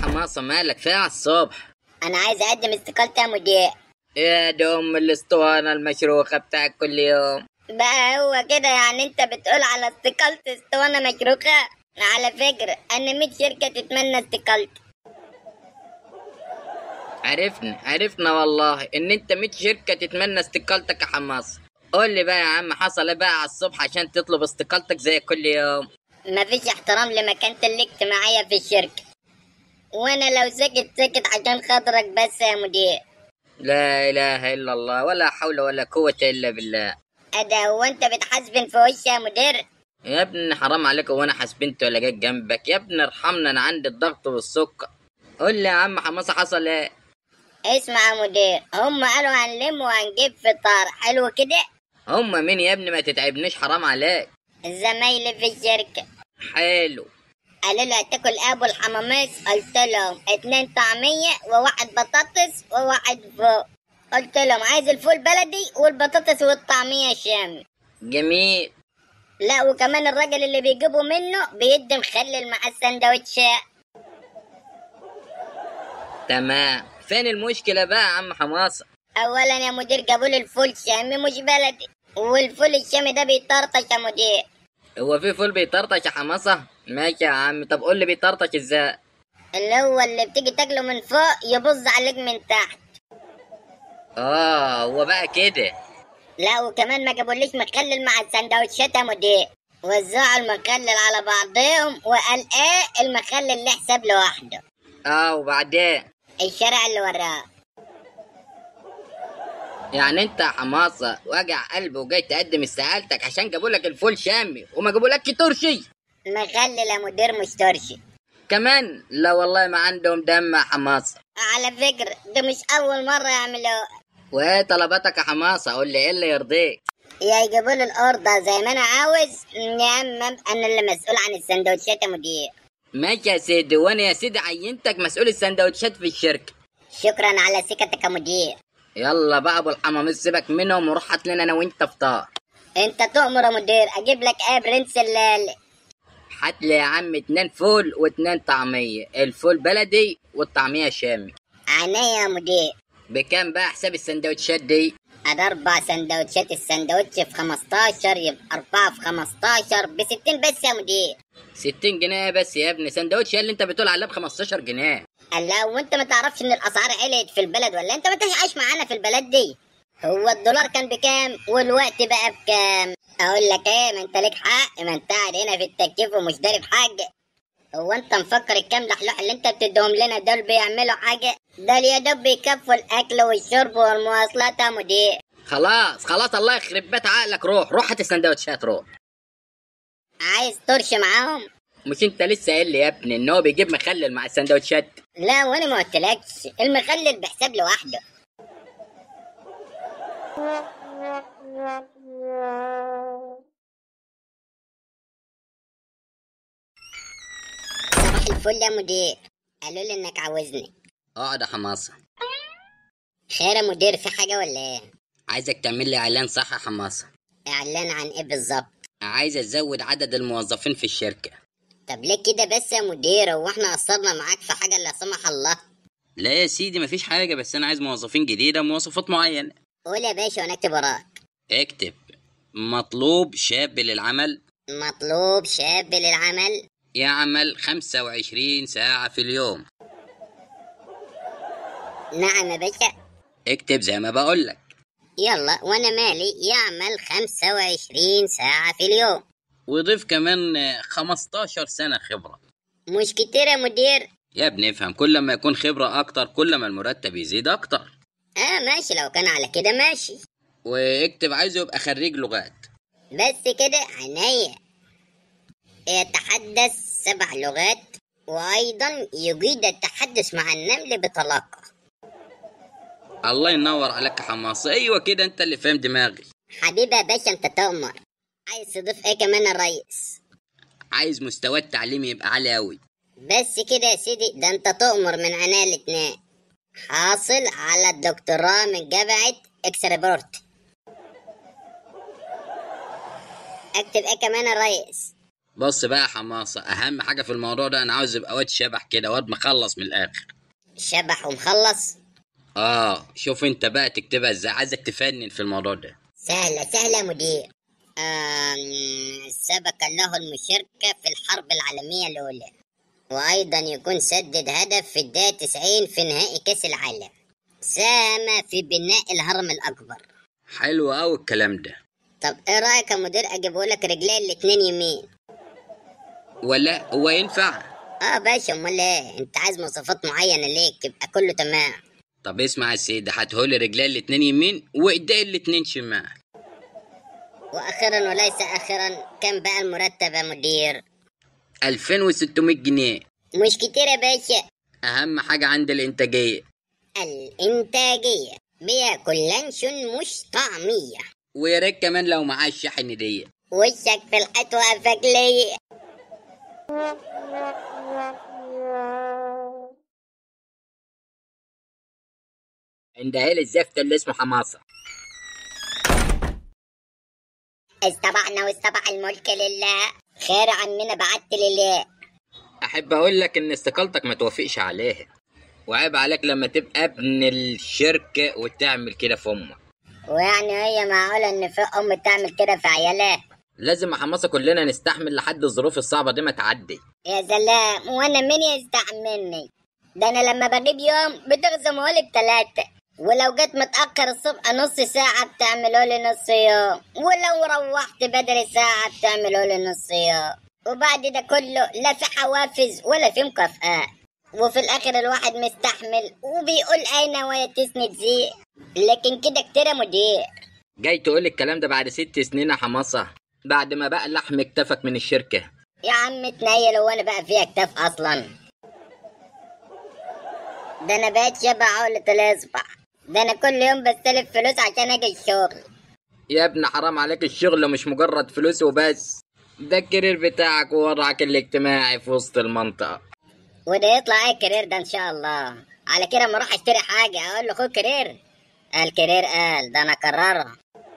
حماصة مالك فيها على الصبح انا عايز اقدم استقالتي يا مدير يا دم الاسطوانة المشروخة بتاعك كل يوم بقى هو كده يعني انت بتقول على استقالتي اسطوانة مشروخة على فكرة انا 100 شركة تتمنى استقالتي عرفنا عرفنا والله ان انت 100 شركة تتمنى استقالتك يا حماصة قول لي بقى يا عم حصل ايه بقى على الصبح عشان تطلب استقالتك زي كل يوم مفيش احترام لمكانة الاجتماعية في الشركة وانا لو سكت سكت عشان خاطرك بس يا مدير لا اله الا الله ولا حول ولا قوة الا بالله ادا هو انت بتحاسبن في وشي يا مدير يا ابني حرام عليك وانا حاسبنت ولا جيت جنبك يا ابني ارحمنا انا عندي الضغط والسكر قول لي يا عم حماصة حصل ايه اسمع يا مدير هم قالوا هنلم وهنجيب فطار حلو كده هما مين يا ابني ما تتعبنيش حرام عليك زمايلي في الشركة حلو قالوا لي هتاكل ابو الحماميس قلت لهم اتنين طعمية وواحد بطاطس وواحد فوق قلت لهم عايز الفول بلدي والبطاطس والطعمية شامي جميل لا وكمان الراجل اللي بيجيبوا منه بيدي مخلل مع السندوتشات تمام فين المشكلة بقى يا عم حماصة اولا يا مدير جابوا لي الفول شامي مش بلدي والفول الشامي ده بيطرطش يا مدير هو في فول بيطرطش يا حماصة ماشي يا عم طب قول لي بيطرطش ازاي اللي هو اللي بتيجي تاكله من فوق يبص عليك من تحت اه هو بقى كده لا وكمان ما جابوليش مخلل مع السندوتشات يا مدير وزعوا المخلل على بعضهم وقال ايه المخلل له حساب لوحده اه وبعدين الشارع اللي وراه يعني انت يا حماصة وجع قلب وجاي تقدم استقالتك عشان جابوا لك الفول شامي وما جابوا لك ترشي مخلل يا مدير مش ترشي كمان لا والله ما عندهم دم يا حماصة على فكرة ده مش أول مرة يعملوه وايه طلباتك يا حماصة قول لي ايه اللي يرضيك يا يجيبوا لي الأوردر زي ما أنا عاوز يا أما أنا اللي مسؤول عن السندوتشات يا مدير ماشي يا سيدي وانا يا سيدي عينتك مسؤول السندوتشات في الشركة شكرا على ثقتك يا مدير يلا بقى ابو الحمام سيبك منهم وروح هات لنا انا وانت فطار أنت تؤمر يا مدير أجيب لك إيه برنس الليل هات لي يا عم اتنين فول واتنين طعمية الفول بلدي والطعمية شامي عينيا يا مدير بكام بقى حساب السندوتشات دي أنا أربع سندوتشات السندوتش في 15 يبقى أربعة في 15 ب 60 بس يا مدير 60 جنيه بس يا ابني سندوتش اللي انت بتقول عليه ب 15 جنيه الله وانت ما تعرفش ان الاسعار عليت في البلد ولا انت ما تعيش معانا في البلد دي هو الدولار كان بكام والوقت بقى بكام اقول لك ايه ما انت ليك حق ما انت قاعد هنا في التكييف ومش داري بحاجه هو انت مفكر الكام لحلوح اللي انت بتديهم لنا دول بيعملوا حاجه ده يا دوب بيكفوا الاكل والشرب والمواصلات يا مدير خلاص خلاص الله يخرب بيت عقلك روح روح هات السندوتشات روح عايز ترش معاهم مش انت لسه قايل لي يا ابني ان هو بيجيب مخلل مع السندوتشات لا وانا ما قلتلكش المخلل بحساب لوحده صباح الفل يا مدير قالوا لي انك عاوزني اقعد يا حماصة خير يا مدير في حاجه ولا ايه عايزك تعمل لي اعلان صح يا حماصة اعلان عن ايه بالظبط عايز ازود عدد الموظفين في الشركة طب ليه كده بس يا مدير هو احنا قصرنا معاك في حاجه لا سمح الله لا يا سيدي مفيش حاجة بس انا عايز موظفين جديدة بمواصفات معينة قول يا باشا وانا اكتب وراك اكتب مطلوب شاب للعمل مطلوب شاب للعمل يعمل 25 ساعة في اليوم نعم يا باشا اكتب زي ما بقولك يلا وانا مالي يعمل 25 ساعة في اليوم وضيف كمان آه، 15 سنة خبرة مش كتير يا مدير يا ابني افهم كل ما يكون خبرة أكتر كل ما المرتب يزيد أكتر اه ماشي لو كان على كده ماشي واكتب عايزه يبقى خريج لغات بس كده عينيا يتحدث سبع لغات وأيضا يجيد التحدث مع النمل بطلاقة الله ينور عليك يا حماص أيوة كده أنت اللي فاهم دماغي حبيبي يا باشا انت تؤمر عايز تضيف ايه كمان يا ريس عايز مستوى التعليم يبقى عالي أوي بس كده يا سيدي ده انت تؤمر من عنا الاتنين حاصل على الدكتوراه من جامعة اكسربورت اكتب ايه كمان يا ريس بص بقى يا حماصة أهم حاجة في الموضوع ده أنا عاوز يبقى واد شبح كده واد مخلص من الآخر شبح ومخلص آه شوف أنت بقى تكتبها إزاي عايزك تفنن في الموضوع ده سهلة سهلة مدير آم، سبق له المشاركة في الحرب العالمية الأولى وأيضا يكون سدد هدف في الدقيقة 90 في نهائي كأس العالم ساهم في بناء الهرم الأكبر حلو أوي الكلام ده طب إيه رأيك يا مدير أجيبه لك رجلين الاتنين يمين ولا هو ينفع اه باشا امال ايه انت عايز مواصفات معينه ليك يبقى كله تمام طب اسمع يا سيدي هاتهولي رجلين الاتنين يمين وإيديه الاتنين شمال واخيرا وليس اخرا كم بقى المرتب يا مدير 2600 جنيه مش كتير يا باشا أهم حاجة عند الإنتاجية الانتاجيه بياكل لانشون مش طعميه ويا ريت كمان لو معاه الشحن دي وشك في الحيط وقفك ليه عند هيل الزفت اللي اسمه حماصة استبعنا واستبع الملك لله خير عننا بعت لله أحب أقول لك إن استقالتك ما توافقش عليها وعيب عليك لما تبقى ابن الشركة وتعمل كده في أمك ويعني هي معقولة ان في ام تعمل كده في عيالها لازم يا حماصة كلنا نستحمل لحد الظروف الصعبة دي ما تعدي يا سلام وانا مين يستحملني ده انا لما بغيب يوم بتغزموا لي بتلاتة ولو جيت متأخر الصبح نص ساعة بتعملوا لي نص يوم ولو روحت بدري ساعة بتعملوا لي نص يوم وبعد ده كله لا في حوافز ولا في مكافآت وفي الآخر الواحد مستحمل وبيقول أين ويا تسند زي لكن كده كتير يا مدير جاي تقول الكلام ده بعد ست سنين يا حماصة بعد ما بقى اللحم اكتفك من الشركة يا عم تنيل وانا بقى فيها كتاف اصلا ده انا بقيت شبه عقلة الاصبع ده انا كل يوم بستلف فلوس عشان اجي الشغل يا ابن حرام عليك الشغل مش مجرد فلوس وبس ده الكارير بتاعك ووضعك الاجتماعي في وسط المنطقة وده يطلع ايه الكارير ده ان شاء الله على كده اما اروح اشتري حاجة اقول له خد كارير الكارير قال ده انا كررها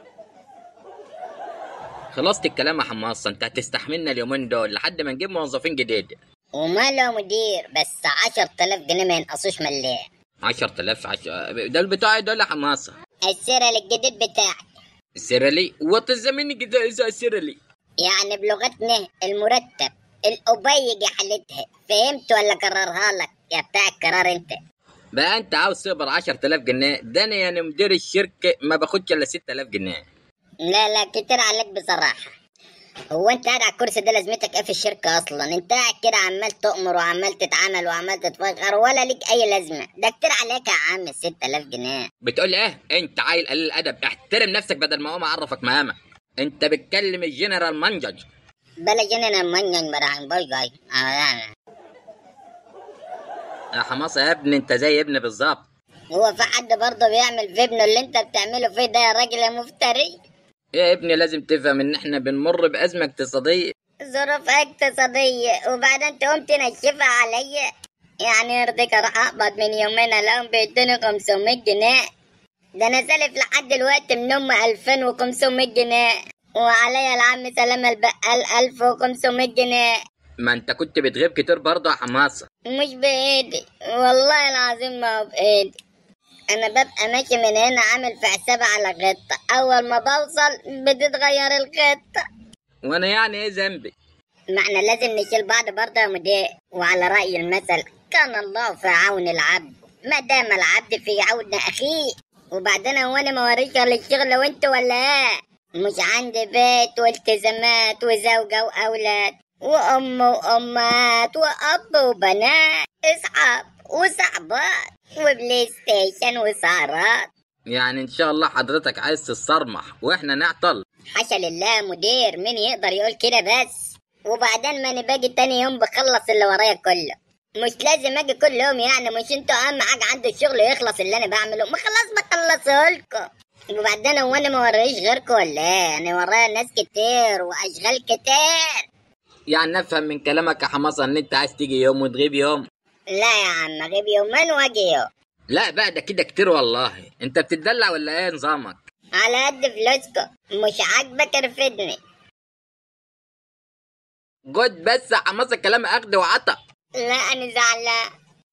خلصت الكلام يا حماصة انت هتستحملنا اليومين دول لحد ما نجيب موظفين جديد وماله يا مدير بس عشر تلاف جنيه ما ينقصوش مليه عشر تلاف عشر ده البتاعي دول يا حماصة السيرة الجديد بتاعي سيرلي وتزمني كده إذا سيرلي يعني بلغتنا المرتب الأبيج حالتها فهمت ولا كررها لك يا بتاع القرار انت بقى انت عاوز تقبض عشر تلاف جنيه ده انا يعني مدير الشركة ما باخدش الا ست تلاف جنيه لا لا كتير عليك بصراحة هو انت قاعد على الكرسي ده لازمتك ايه في الشركة اصلا انت قاعد كده عمال تؤمر وعمال تتعامل وعمال تتفخر ولا ليك اي لازمة ده كتير عليك يا عم 6000 جنيه بتقول ايه انت عيل قليل الادب احترم نفسك بدل ما اقوم اعرفك مهامك انت بتكلم الجنرال منجج بلا جننا منين براعين باي باي يا حماصة يا ابني انت زي ابني بالظبط هو في حد برضه بيعمل في ابنه اللي انت بتعمله فيه ده يا راجل يا مفتري يا ابني لازم تفهم ان احنا بنمر بازمة اقتصادية ظروف اقتصادية وبعدين تقوم تنشفها عليا يعني يرضيك اروح اقبض من يومين الاقيهم بيدوني 500 جنيه ده انا سالف لحد دلوقتي من ام 2500 جنيه وعليا العم سلام البقال 1500 جنيه ما انت كنت بتغيب كتير برضه يا حماصة مش بايدي والله العظيم ما هو بايدي انا ببقى ماشي من هنا عامل في حساب على خطة اول ما بوصل بتتغير الخطة وانا يعني ايه ذنبي ما احنا لازم نشيل بعض برضه يا مدير وعلى رأي المثل كان الله في عون العبد ما دام العبد في عون اخيه وبعدين هو انا مواريش ولا الشغل وانت ولا ايه مش عندي بيت والتزامات وزوجة واولاد وام وامهات واب وبنات اصحاب وصحبات وبلاي ستيشن وسهرات يعني ان شاء الله حضرتك عايز تتصرمح واحنا نعطل حاشا لله يا مدير مين يقدر يقول كده بس وبعدين ما انا باجي تاني يوم بخلص اللي ورايا كله مش لازم اجي كل يوم يعني مش انتوا اهم حاجه عندي الشغل يخلص اللي انا بعمله ما خلاص بخلصه لكم وبعدين هو انا ما وريش غيركم ولا ايه انا ورايا ناس كتير واشغال كتير يعني نفهم من كلامك يا حماصة ان انت عايز تيجي يوم وتغيب يوم لا يا عم اغيب يومين واجي يوم لا بقى ده كده كتير والله انت بتدلع ولا ايه نظامك على قد فلوسكم مش عاجبك ارفدني خد بس يا حماصه كلام اخد وعطا لا انا زعلان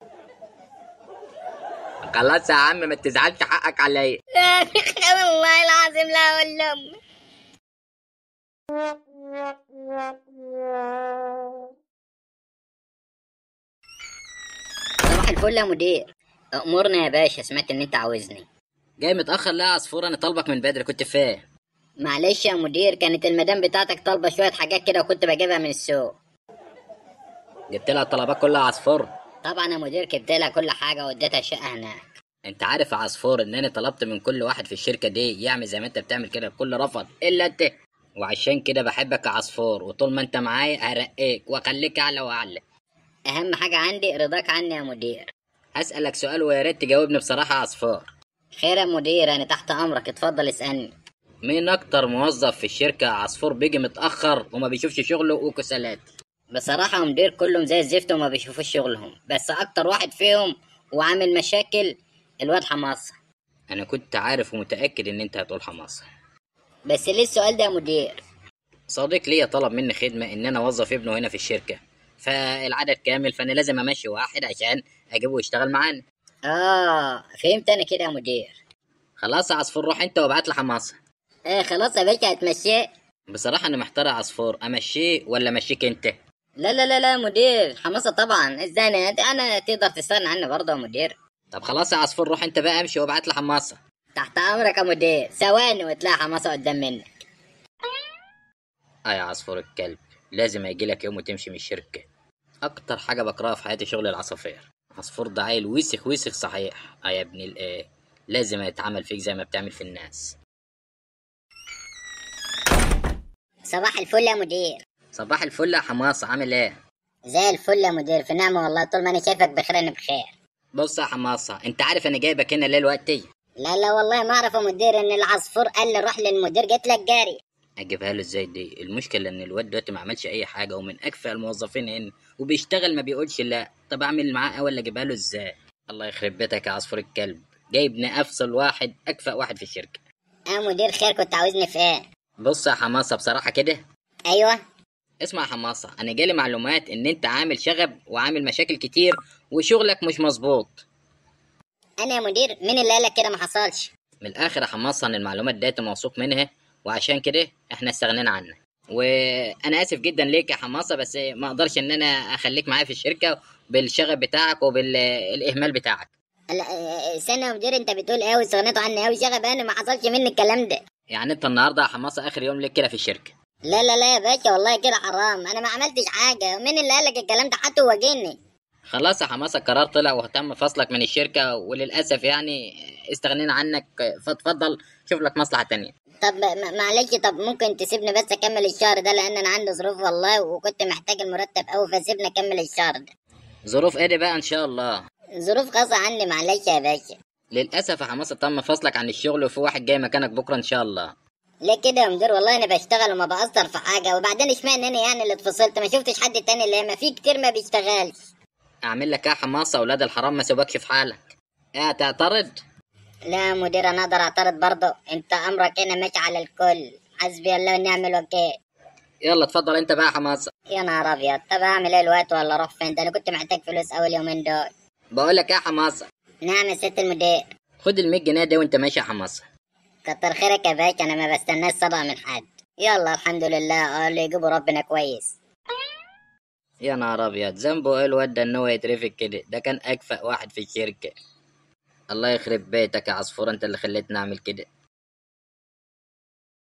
خلاص يا عم ما تزعلش حقك عليا لا والله العظيم لا اقول لامي صباح الفل يا مدير امورنا يا باشا سمعت ان انت عاوزني جاي متاخر لا يا عصفور انا طالبك من بدري كنت فين معلش يا مدير كانت المدام بتاعتك طالبه شويه حاجات كده وكنت بجيبها من السوق جبت لها الطلبات كلها يا عصفور طبعا يا مدير جبت لها كل حاجه واديتها الشقه هناك انت عارف يا عصفور ان انا طلبت من كل واحد في الشركه دي يعمل زي ما انت بتعمل كده الكل رفض الا انت وعشان كده بحبك يا عصفور وطول ما انت معايا هرقيك واخليك اعلى واعلى اهم حاجه عندي رضاك عني يا مدير هسألك سؤال ويا ريت تجاوبني بصراحة يا عصفور خير يا مدير انا تحت امرك اتفضل اسالني مين أكتر موظف في الشركة يا عصفور بيجي متأخر وما بيشوفش شغله وكسلات بصراحه يا مدير كلهم زي الزفت وما بيشوفوش شغلهم بس اكتر واحد فيهم وعامل مشاكل الواد حماصه أنا كنت عارف ومتأكد إن أنت هتقول حماصة بس ليه السؤال ده يا مدير صديق ليا طلب مني خدمة إن أنا أوظف ابنه هنا في الشركة فالعدد كامل فأنا لازم أمشي واحد عشان أجيبه يشتغل معانا اه فهمت انا كده يا مدير خلاص يا عصفور روح أنت وابعت لي حماصة ايه خلاص يا باشا هتمشيه بصراحة أنا محتار يا عصفور أمشيه ولا أمشيك أنت لا لا لا لا يا مدير حماصه طبعا ازاي انا انا تقدر تستغنى عني برضه يا مدير طب خلاص يا عصفور روح أنت بقى امشي وابعت لي حماصة تحت امرك يا مدير ثواني وتلاقي حماصه قدام منك اه يا عصفور الكلب لازم يجي لك يوم وتمشي من الشركة أكتر حاجة بكرهها في حياتي شغل العصافير عصفور ده عيل وسخ وسخ صحيح اه يا ابن الايه لازم يتعامل فيك زي ما بتعمل في الناس صباح الفل يا مدير صباح الفل يا حماصة عامل ايه زي الفل يا مدير في نعمه والله طول ما انا شايفك بخير انا بخير بص يا حماصة انت عارف انا جايبك هنا ليه دلوقتي لا لا والله ما اعرف يا مدير ان العصفور قال لي روح للمدير جيت لك جاري اجيبها له ازاي دي المشكلة ان الواد دلوقتي ما عملش اي حاجة ومن اكفأ الموظفين هنا وبيشتغل ما بيقولش لا طب اعمل معاه ايه ولا اجيبها له ازاي الله يخرب بيتك يا عصفور الكلب جايبني افصل واحد اكفأ واحد في الشركة اه مدير خير كنت عاوزني في ايه بص يا حماصة بصراحة كده ايوه اسمع يا حماصة أنا جالي معلومات إن أنت عامل شغب وعامل مشاكل كتير وشغلك مش مظبوط انا يا مدير مين اللي قال لك كده ما حصلش من الآخر يا حماصة إن المعلومات ديت موثوق منها وعشان كده إحنا استغنينا عنك وأنا آسف جدا ليك يا حماصة بس ما أقدرش إن أنا أخليك معايا في الشركة بالشغب بتاعك وبالإهمال بتاعك لا اه، استنى يا مدير انت بتقول ايه واستغنيتوا عني قوي شغب انا ما حصلش مني الكلام ده يعني أنت النهاردة يا حماصة آخر يوم ليك كده في الشركة لا لا لا يا باشا والله كده حرام انا ما عملتش حاجه مين اللي قال لك الكلام ده حتى واجهني خلاص يا حماصة القرار طلع وتم فصلك من الشركة وللأسف يعني استغنينا عنك فاتفضل شوف لك مصلحة تانية طب ما- معلش طب ممكن تسيبني بس اكمل الشهر ده لان انا عندي ظروف والله وكنت محتاج المرتب قوي فسيبني اكمل الشهر ده ظروف ايه دي بقى ان شاء الله ظروف خاصه عني معلش يا باشا للاسف يا حماصه تم فصلك عن الشغل وفي واحد جاي مكانك بكره ان شاء الله ليه كده يا مدير والله انا بشتغل وما بأثر في حاجه وبعدين اشمعنى انا يعني اللي اتفصلت ما شفتش حد تاني اللي ما في كتير ما بيشتغلش اعمل لك ايه يا حماصه اولاد الحرام ما سيبكش في حالك ايه تعترض لا يا مدير انا اقدر اعترض برضه انت امرك هنا ماشي على الكل حسبي الله ونعم الوكيل يلا اتفضل انت بقى يا حماصه يا نهار ابيض طب اعمل ايه الوقت ولا اروح فين ده انا كنت محتاج فلوس اول يومين دول بقول لك ايه يا حماصه نعم يا ست المدير خد ال 100 جنيه دي وانت ماشي يا حماصه كتر خيرك يا باشا انا ما بستناش صدقه من حد يلا الحمد لله اللي يجيبه ربنا كويس يا نهار ابيض ذنبه ايه الواد ده ان هو يترفد كده ده كان اكفأ واحد في الشركه الله يخرب بيتك يا عصفور انت اللي خليتني اعمل كده